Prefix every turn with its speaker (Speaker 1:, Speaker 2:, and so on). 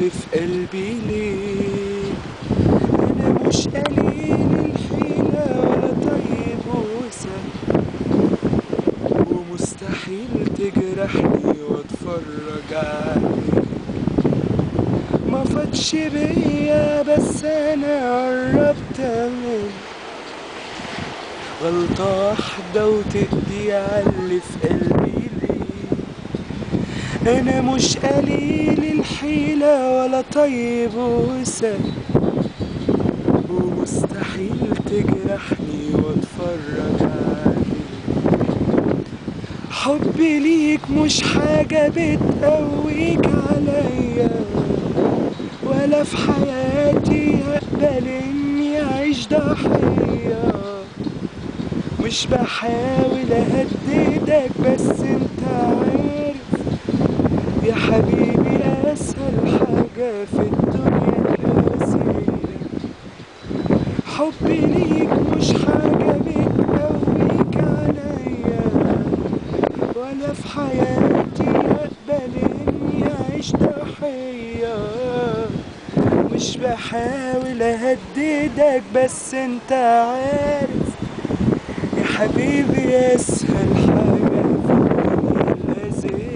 Speaker 1: اللي في قلبي ليه انا مش قليل الحيلة ولا طيب وسهل ومستحيل تجرحني واتفرج عليك ما فاتش بيا بس انا قربت من غلطة واحدة وتقضي على اللي في قلبي ليه انا مش قليل الحيلة ولا طيب وسهل ومستحيل تجرحني واتفرج عليك حبي ليك مش حاجة بتقويك عليا ولا في حياتي هقبل اني اعيش ضحية مش بحاول اهددك بس انت عارف يا حبيبي اسهل حاجة في الدنيا الأذية حبي ليك مش حاجة بتقويك عليا ولا في حياتي اقبل اني اعيش ضحية مش بحاول اهددك بس انت عارف يا حبيبي اسهل حاجة في الدنيا الأذية